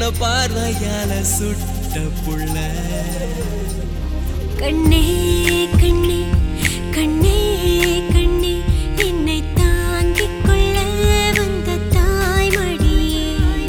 என்ன பார்வையால சுட்ட புள்ள கண்ணே கண்ணே கண்ணே கண்ணே என்னை தாங்கிக் கொள்ள வந்த தாய்மடியே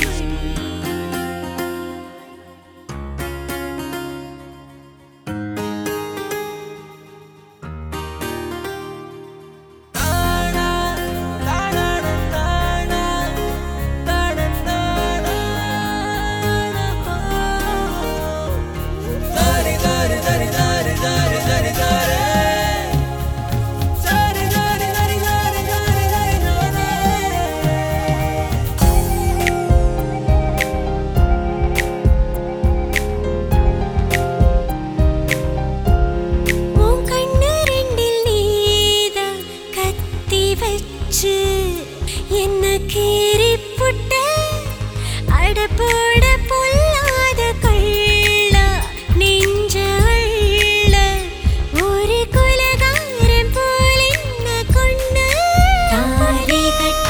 உன் கண்ணு ரெண்டில் நீதான் கத்தி வச்சு என்ன கீறி புட்ட அடப்போட பொல்லாத கள்ள நெஞ்ச அள்ள ஒரு குலகாரம் போல் என்ன கொண்டு தாலி கட்ட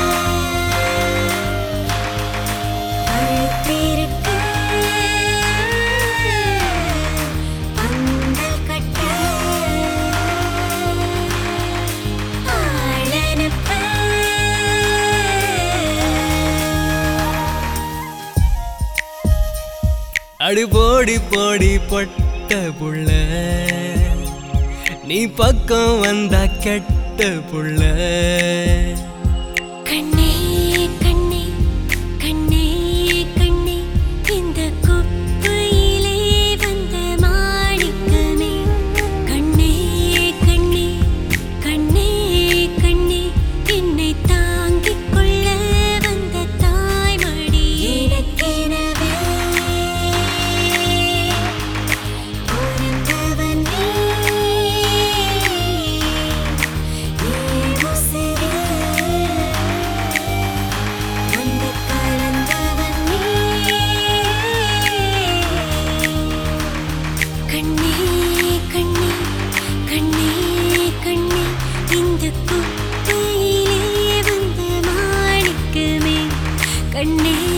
அழுத்திருக்கு பந்தல் கட்ட ஆளனுப்ப அடு போடி போடி பொட்ட புள்ள நீ பக்கம் வந்தா கெட்ட புள்ள கண்ணே கண்ணே கண்ணே கண்ணே இந்த குப்பையிலே வந்த மாணிக்கமே கண்ணே கண்ணே கண்ணே கண்ணே என்னை தாங்கிக் கொள்ள வந்த தாய்மடி எனக்கெனவே பிறந்தவன் நீ என் உசிரே வந்து கலந்தவன் நீ கண்ணே கண்ணே கண்ணே கண்ணே இந்த குப்பையிலே வந்த மாணிக்கமே கண்ணே